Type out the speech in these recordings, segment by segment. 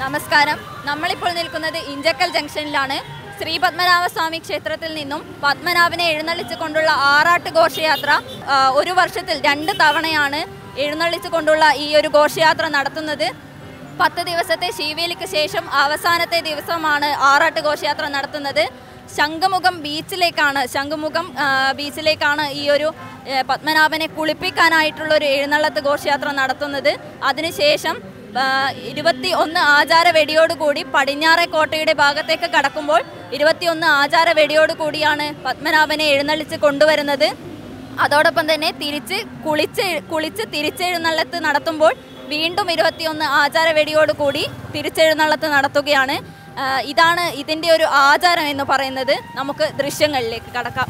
നമസ്കാരം നമ്മളിപ്പോൾ നിൽക്കുന്നത് ഇഞ്ചക്കൽ ജംഗ്ഷനിലാണ് ശ്രീ പത്മനാഭസ്വാമി ക്ഷേത്രത്തിൽ നിന്നും പത്മനാഭനെ എഴുന്നള്ളിച്ചു കൊണ്ടുള്ള ആറാട്ട് ഘോഷയാത്ര ആ, ഒരു വർഷത്തിൽ രണ്ട് തവണയാണ് എഴുന്നള്ളിച്ചു കൊണ്ടുള്ള ഈ ഒരു ഘോഷയാത്ര നടത്തുന്നത് പത്ത് ദിവസത്തെ ശീവേലിക്ക് ശേഷം അവസാനത്തെ ദിവസമാണ് ആറാട്ട് ഘോഷയാത്ര നടത്തുന്നത് ശംഖുമുഖം ബീച്ചിലേക്കാണ് ശംഖുമുഖം ആ, ബീച്ചിലേക്കാണ് ഈ ഒരു ഏ, പത്മനാഭനെ കുളിപ്പിക്കാനായിട്ടുള്ള ഒരു എഴുന്നള്ളത്ത് ഘോഷയാത്ര നടത്തുന്നത് അതിനുശേഷം ആ, ഇരുപത്തി ഒന്ന് ആചാര വെടിയോടുകൂടി പടിഞ്ഞാറെ കോട്ടയുടെ ഭാഗത്തേക്ക് കടക്കുമ്പോൾ ഇരുപത്തിയൊന്ന് ആചാര വെടിയോട് കൂടിയാണ് പത്മനാഭനെ എഴുന്നള്ളിച്ച് കൊണ്ടുവരുന്നത് അതോടൊപ്പം തന്നെ തിരിച്ച് കുളിച്ച് കുളിച്ച് തിരിച്ചെഴുന്നള്ളത്ത് നടത്തുമ്പോൾ വീണ്ടും ഇരുപത്തിയൊന്ന് ആചാര വെടിയോട് കൂടി തിരിച്ചെഴുന്നള്ളത്ത് നടത്തുകയാണ് ആ, ഇതാണ് ഇതിൻ്റെ ഒരു ആചാരം എന്ന് പറയുന്നത് നമുക്ക് ദൃശ്യങ്ങളിലേക്ക് കടക്കാം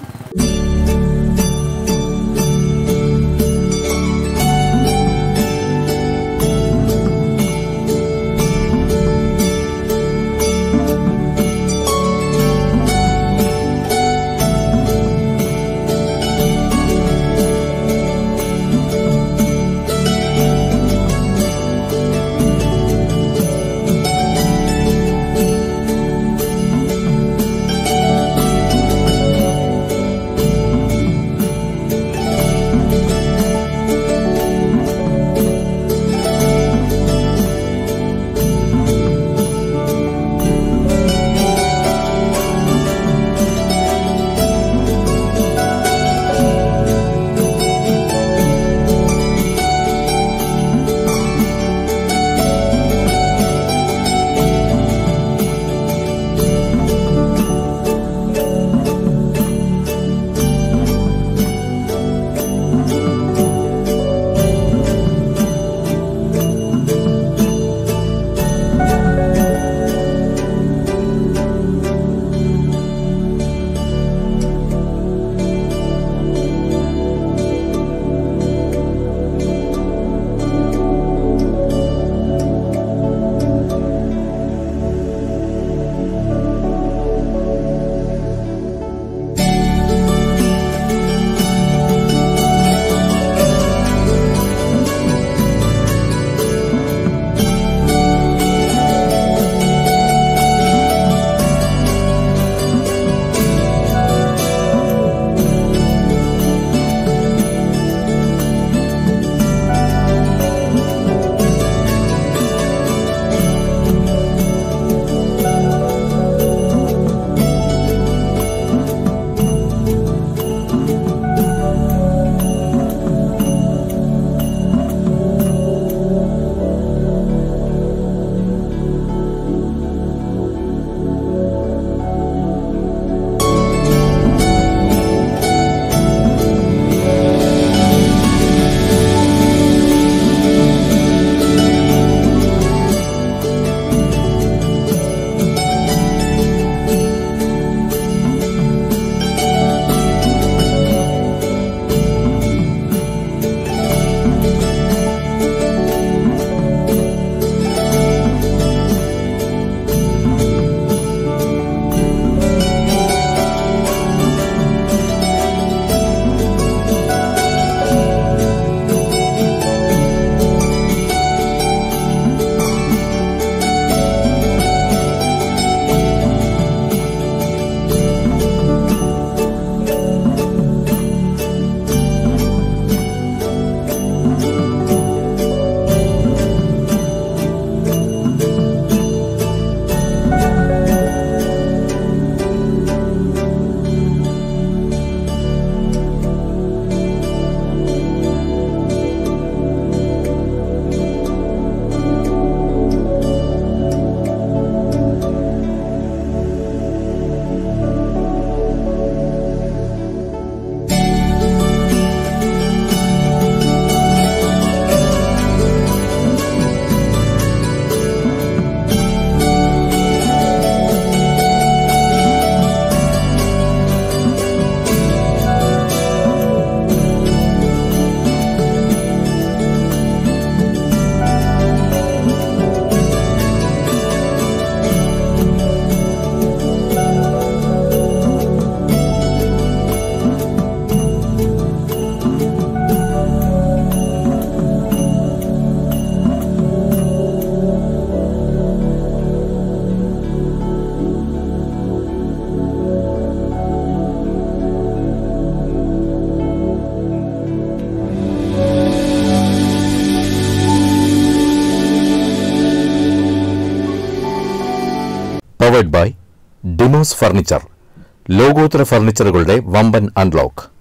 പവേഡ് ബൈ ഡിമോസ് ഫർണിച്ചർ ലോകോത്തര ഫർണിച്ചറുകളുടെ വമ്പൻ അൺലോക്ക്